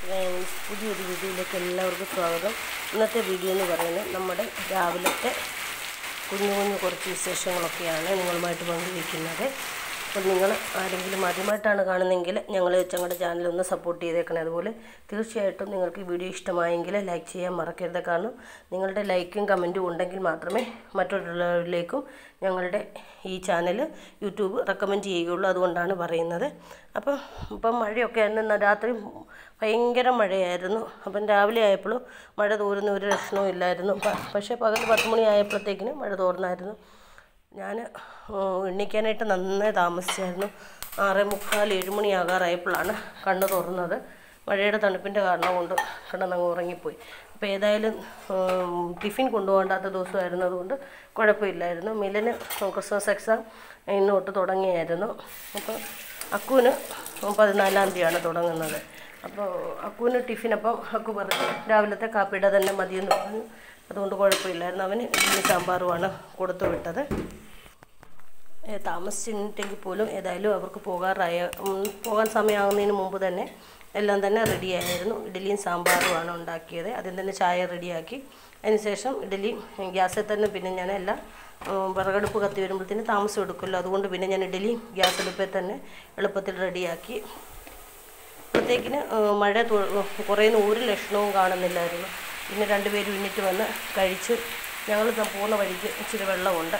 friends പുതിയൊരു വീഡിയോയിലേക്ക് എല്ലാവർക്കും സ്വാഗതം ഇന്നത്തെ വീഡിയോ എന്ന് പറയുന്നത് നമ്മുടെ രാവിലത്തെ കുഞ്ഞു കുഞ്ഞു കുറച്ച് വിശേഷങ്ങളൊക്കെയാണ് നിങ്ങളുമായിട്ട് പങ്കുവയ്ക്കുന്നത് അപ്പോൾ നിങ്ങൾ ആരെങ്കിലും ആദ്യമായിട്ടാണ് കാണുന്നതെങ്കിൽ ഞങ്ങൾ ഞങ്ങളുടെ ചാനൽ ഒന്ന് സപ്പോർട്ട് ചെയ്തേക്കണേ അതുപോലെ തീർച്ചയായിട്ടും നിങ്ങൾക്ക് ഈ വീഡിയോ ഇഷ്ടമായെങ്കിൽ ലൈക്ക് ചെയ്യാൻ മറക്കരുത് കാരണം നിങ്ങളുടെ ലൈക്കും കമൻറ്റും ഉണ്ടെങ്കിൽ മാത്രമേ മറ്റുള്ളവരിലേക്കും ഞങ്ങളുടെ ഈ ചാനൽ യൂട്യൂബ് റെക്കമെൻഡ് ചെയ്യുകയുള്ളൂ അതുകൊണ്ടാണ് പറയുന്നത് അപ്പം ഇപ്പം മഴയൊക്കെ ആയിരുന്നു രാത്രി ഭയങ്കര മഴയായിരുന്നു അപ്പം രാവിലെ ആയപ്പോഴും മഴ തോരുന്ന ഒരു ലക്ഷണവും ഇല്ലായിരുന്നു പ- പക്ഷേ പകൽ പത്ത് മണി ആയപ്പോഴത്തേക്കിന് മഴ തോർന്നായിരുന്നു ഞാൻ എണ്ണിക്കാനായിട്ട് നന്നായി താമസിച്ചായിരുന്നു ആറേ മുക്കാൽ ഏഴ് മണിയാകാറായപ്പോഴാണ് കണ്ണ് തുറന്നത് മഴയുടെ തണുപ്പിൻ്റെ കാരണം കൊണ്ട് കിടന്നങ്ങ് ഉറങ്ങിപ്പോയി അപ്പോൾ ഏതായാലും ഉം, ടിഫിൻ കൊണ്ടുപോകണ്ടാത്ത ദിവസമായിരുന്നു അതുകൊണ്ട് കുഴപ്പമില്ലായിരുന്നു മിലന് ക്രിസ്മസ് എക്സാം ഇന്ന് തൊട്ട് തുടങ്ങിയായിരുന്നു അപ്പോൾ അക്കുവിന് പതിനാലാം തീയതിയാണ് തുടങ്ങുന്നത് അപ്പോൾ അക്കുവിന് ടിഫിൻ അപ്പം അക്കു പറഞ്ഞു രാവിലത്തെ കാപ്പിയുടെ തന്നെ മതിയെന്ന് പറഞ്ഞു അതുകൊണ്ട് കുഴപ്പമില്ലായിരുന്നു അവന് ഇഡ്ഡലി സാമ്പാറുമാണ് കൊടുത്തു വിട്ടത് ഏ, താമസിച്ചിട്ടെങ്കിൽ പോലും ഏതായാലും അവർക്ക് പോകാറായ ഉം, പോകാൻ സമയമാകുന്നതിന് മുമ്പ് തന്നെ എല്ലാം തന്നെ റെഡിയായിരുന്നു ഇഡ്ഡലിയും സാമ്പാറുമാണ് ഉണ്ടാക്കിയത് ആദ്യം തന്നെ ചായ റെഡിയാക്കി അതിനുശേഷം ഇഡ്ഡലിയും ഗ്യാസിൽ തന്നെ പിന്നെ ഞാൻ എല്ലാം ഉം, വിറകടുപ്പ് കത്തി വരുമ്പോഴത്തേന് താമസം എടുക്കുമല്ലോ അതുകൊണ്ട് പിന്നെ ഞാൻ ഇഡ്ഡലിയും ഗ്യാസ് അടുപ്പിൽ തന്നെ എളുപ്പത്തിൽ റെഡിയാക്കി അപ്പോഴത്തേക്കിന് മഴ തു- കുറയുന്ന ഒരു ലക്ഷണവും കാണുന്നില്ലായിരുന്നു പിന്നെ രണ്ടുപേരും ഇന്നിട്ട് വന്ന് കഴിച്ചു ഞങ്ങൾ പോകുന്ന വഴിക്ക് ഇച്ചിരി വെള്ളമുണ്ട്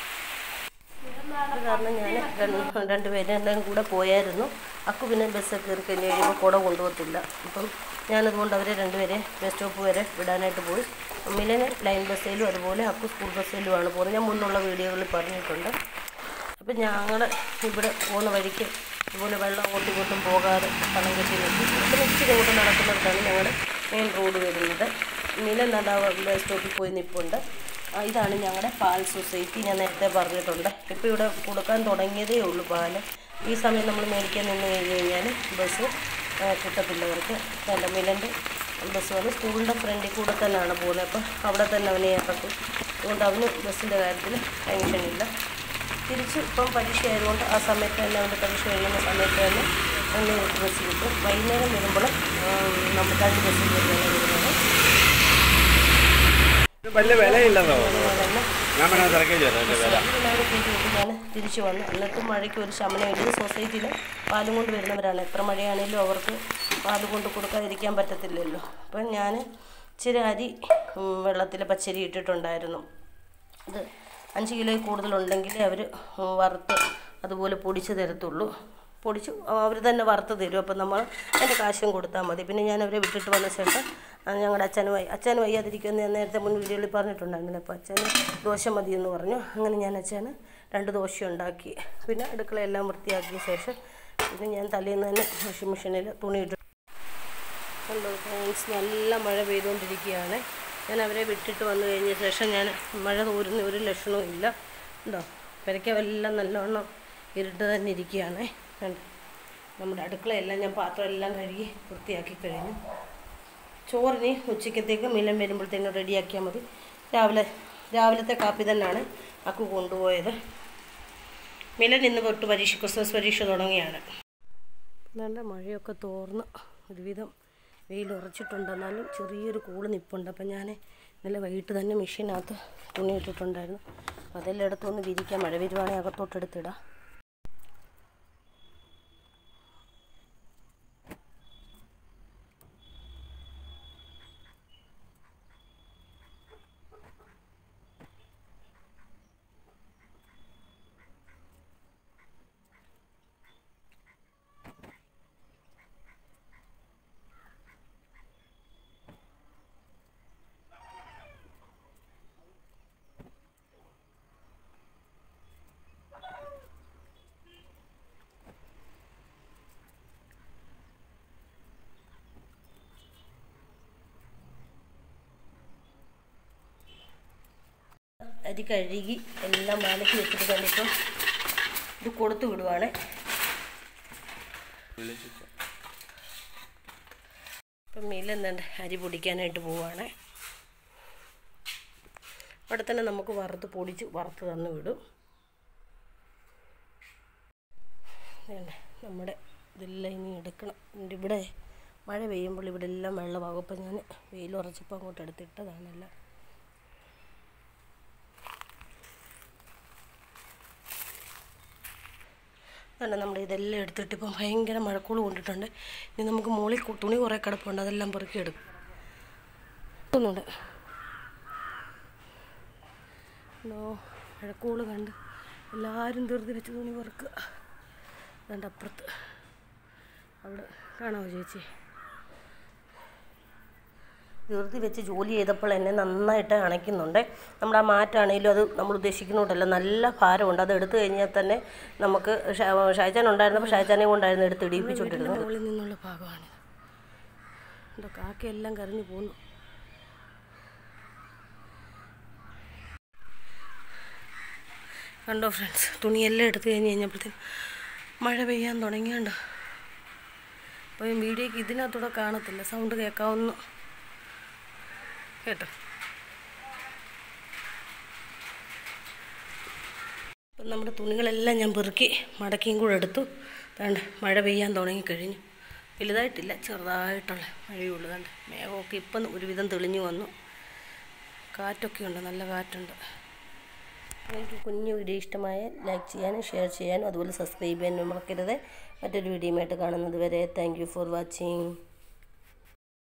അത് കാരണം ഞാൻ രണ്ടുപേരും കൂടെ പോയായിരുന്നു അക്കു പിന്നെ ബസ്സൊക്കെ കയറി കഴിഞ്ഞ് കഴിയുമ്പോൾ കുട കൊണ്ടുപോകത്തില്ല അപ്പം ഞാനതുകൊണ്ട് അവരെ രണ്ടുപേരെ ബസ് സ്റ്റോപ്പ് വരെ വിടാനായിട്ട് പോയി മിലന് ലൈൻ ബസ്സിലും അതുപോലെ അക്കു സ്കൂൾ ബസ്സിലുമാണ് പോകുന്നത് ഞാൻ മുന്നുള്ള വീഡിയോകളിൽ പറഞ്ഞിട്ടുണ്ട് അപ്പം ഞങ്ങൾ ഇവിടെ പോകുന്ന വഴിക്ക് ഇതുപോലെ വെള്ളം അങ്ങോട്ടും ഇങ്ങോട്ടും പോകാതെ പണം കെട്ടി നിർത്തി ഇപ്പം ഇച്ചിരി ഇങ്ങോട്ട് നടക്കുന്നിടത്താണ് ഞങ്ങളുടെ മെയിൻ റോഡ് വരുന്നത് മിലൻ നടാ ബസ് സ്റ്റോപ്പിൽ പോയി നിൽപ്പുണ്ട് ആ, ഇതാണ് ഞങ്ങളുടെ പാൽ സൊസൈറ്റി ഞാൻ നേരത്തെ പറഞ്ഞിട്ടുണ്ട് ഇപ്പോൾ ഇവിടെ കൊടുക്കാൻ തുടങ്ങിയതേ ഉള്ളൂ പാല് ഈ സമയം നമ്മൾ മേടിക്കാൻ നിന്ന് കഴിഞ്ഞ് കഴിഞ്ഞാൽ ബസ് ആ, കിട്ടത്തില്ല അവർക്ക് നല്ല മിലൻ്റെ ബസ് വന്ന് സ്കൂളിൻ്റെ ഫ്രണ്ടിൽ കൂടെ തന്നെയാണ് പോകുന്നത് അപ്പം അവിടെ തന്നെ അവനെ ഇറക്കും അതുകൊണ്ട് അവന് ബസ്സിൻ്റെ കാര്യത്തിൽ ടെൻഷനില്ല തിരിച്ച് ഇപ്പം പരീക്ഷ ആയതുകൊണ്ട് ആ സമയത്ത് തന്നെ അവൻ്റെ പരീക്ഷ കഴിയുന്ന സമയത്ത് തന്നെ ഒന്ന് ബസ് കിട്ടും വൈകുന്നേരം വരുമ്പോൾ നമ്മൾ രണ്ട് ബസ്സിൽ വരുന്നതാണ് വരുന്നത് ഇത് വലിയ വിലയില്ലെന്നോ അതുപോലെ തന്നെ ഞാൻ വേണേ തിരക്കേ ചേരാം എൻ്റെ വില എല്ലാവരും കയറ്റി ഞാൻ തിരിച്ചു വന്നു എന്നിട്ടും മഴയ്ക്ക് ഒരു ശമനമില്ല ഈ സൊസൈറ്റിയിൽ പാലും കൊണ്ട് വരുന്നവരാണ് എത്ര മഴയാണെങ്കിലും അവർക്ക് പാല് കൊണ്ട് കൊടുക്കാതിരിക്കാൻ പറ്റത്തില്ലല്ലോ അപ്പം ഞാൻ ഇച്ചിരി അരി ഉം, വെള്ളത്തിൽ പച്ചരി ഇട്ടിട്ടുണ്ടായിരുന്നു അത് അഞ്ച് കിലോയിൽ കൂടുതലുണ്ടെങ്കിൽ അവർ വറുത്ത് അതുപോലെ പൊടിച്ച് തരത്തുള്ളൂ പൊടിച്ച് അവർ തന്നെ വറുത്ത് തരും അപ്പം നമ്മൾ അതിൻ്റെ കാശും കൊടുത്താൽ മതി പിന്നെ ഞാൻ അവരെ വിട്ടിട്ട് വന്ന ശേഷം ആ, ഞങ്ങളുടെ അച്ഛനും വയ്യ അച്ഛനും വയ്യാതിരിക്കുമെന്ന് ഞാൻ നേരത്തെ മുൻ വീഡിയോയിൽ പറഞ്ഞിട്ടുണ്ടായിരുന്നില്ല അപ്പോൾ അച്ഛന് ദോശ മതി എന്ന് പറഞ്ഞു അങ്ങനെ ഞാൻ അച്ഛന് രണ്ട് ദോശ ഉണ്ടാക്കി പിന്നെ അടുക്കളയെല്ലാം വൃത്തിയാക്കിയ ശേഷം പിന്നെ ഞാൻ തലേന്ന് തന്നെ വാഷിംഗ് മെഷീനിൽ തുണിയിട്ട് ഹലോ ഫ്രണ്ട്സ് നല്ല മഴ പെയ്തുകൊണ്ടിരിക്കുകയാണ് ഞാൻ അവരെ വിട്ടിട്ട് വന്നു കഴിഞ്ഞ ശേഷം ഞാൻ മഴ തോരുന്ന ഒരു ലക്ഷണവും ഇല്ല ഉണ്ടോ പെരയ്ക്കെല്ലാം നല്ലവണ്ണം ഇരുട്ട് തന്നെ ഇരിക്കുകയാണ് കണ്ടോ നമ്മുടെ അടുക്കളയെല്ലാം ഞാൻ പാത്രമെല്ലാം കഴുകി വൃത്തിയാക്കി കഴിഞ്ഞു ചോറിന് ഉച്ചക്കത്തേക്ക് മിലം വരുമ്പോഴത്തേനും റെഡിയാക്കിയാൽ മതി രാവിലെ രാവിലത്തെ കാപ്പി തന്നെയാണ് അക്കു കൊണ്ടുപോയത് മിലൻ ഇന്ന് തൊട്ട് പരീക്ഷ ക്രിസ്മസ് പരീക്ഷ തുടങ്ങിയാണ് നല്ല മഴയൊക്കെ തോർന്ന് ഒരുവിധം വെയിൽ ഉറച്ചിട്ടുണ്ട് എന്നാലും ചെറിയൊരു കൂള് നിൽപ്പുണ്ട് അപ്പം ഞാൻ ഇന്നലെ വൈകിട്ട് തന്നെ മെഷീനകത്ത് തുണി ഇട്ടിട്ടുണ്ടായിരുന്നു അപ്പം അതെല്ലാം എടുത്തൊന്ന് വിരിക്കാം മഴ വരുവാണെങ്കിൽ അകത്തോട്ടെടുത്തിടാം അരി കഴുകി എല്ലാം മാലയ്ക്ക് വെച്ചിട്ട് കണ്ടിപ്പം ഇത് കൊടുത്തു വിടുവാണ് ഇപ്പം മീലെന്താണ്ട് അരി പൊടിക്കാനായിട്ട് പോവാണ് അവിടെ തന്നെ നമുക്ക് വറുത്ത് പൊടിച്ച് വറുത്ത് തന്നു വിടും വേണ്ടേ നമ്മുടെ ഇതെല്ലാം ഇനി എടുക്കണം എൻ്റെ ഇവിടെ മഴ പെയ്യുമ്പോൾ ഇവിടെ എല്ലാം വെള്ളമാകും അപ്പം ഞാൻ വെയിൽ ഉറച്ചപ്പോൾ അങ്ങോട്ട് എടുത്തിട്ടതാണെല്ലാം അതുകൊണ്ട് നമ്മൾ ഇതെല്ലാം എടുത്തിട്ട് ഇപ്പം ഭയങ്കര മഴക്കൂള് കൊണ്ടിട്ടുണ്ട് ഇനി നമുക്ക് മുകളിൽ കു- തുണി കുറേ കിടപ്പുണ്ട് അതെല്ലാം പെറുക്കി എടുക്കും ഒന്നുണ്ട് നോ മഴക്കൂള് കണ്ട് എല്ലാവരും തീർത്തി വെച്ച് തുണി പെറുക്കുക അതുകൊണ്ട് അപ്പുറത്ത് അവിടെ കാണാമോ ചേച്ചി ധൃതി വെച്ച് ജോലി ചെയ്തപ്പോൾ എന്നെ നന്നായിട്ട് അണയ്ക്കുന്നുണ്ട് നമ്മുടെ ആ മാറ്റാണെങ്കിലും അത് നമ്മൾ ഉദ്ദേശിക്കുന്നുണ്ടല്ലോ നല്ല ഭാരമുണ്ട് അത് എടുത്തു കഴിഞ്ഞാൽ തന്നെ നമുക്ക് ഷ- ഷാജാൻ ഉണ്ടായിരുന്നപ്പോൾ ഷാജാനെ കൊണ്ടായിരുന്നു എടുത്ത് ഇടിയിപ്പിച്ചുകൊണ്ടിരുന്നത് മുകളിൽ നിന്നുള്ള ഭാഗമാണിത് എന്തോ കാക്കയെല്ലാം കരഞ്ഞു പോന്നു കണ്ടോ ഫ്രണ്ട്സ് തുണിയെല്ലാം എടുത്തു കഴിഞ്ഞ് കഴിഞ്ഞപ്പോഴത്തേക്കും മഴ പെയ്യാൻ തുടങ്ങിയുണ്ടോ അപ്പോൾ വീഡിയോക്ക് ഇതിനകത്തൂടെ കാണത്തില്ല സൗണ്ട് കേൾക്കാവുന്നു കേട്ടോ അപ്പം നമ്മുടെ തുണികളെല്ലാം ഞാൻ പെറുക്കി മടക്കിയും കൂടെ എടുത്തു വേണ്ട മഴ പെയ്യാൻ തുടങ്ങിക്കഴിഞ്ഞു വലുതായിട്ടില്ല ചെറുതായിട്ടുള്ള മഴയുള്ളൂ കണ്ട് മേഘമൊക്കെ ഇപ്പം ഒരുവിധം തെളിഞ്ഞു വന്നു കാറ്റൊക്കെ ഉണ്ട് നല്ല കാറ്റുണ്ട് എനിക്ക് കുഞ്ഞു വീഡിയോ ഇഷ്ടമായ ലൈക്ക് ചെയ്യാനും ഷെയർ ചെയ്യാനും അതുപോലെ സബ്സ്ക്രൈബ് ചെയ്യാനും മറക്കരുത് മറ്റൊരു വീഡിയോയുമായിട്ട് കാണുന്നത് വരെ താങ്ക് യു ഫോർ വാച്ചിങ്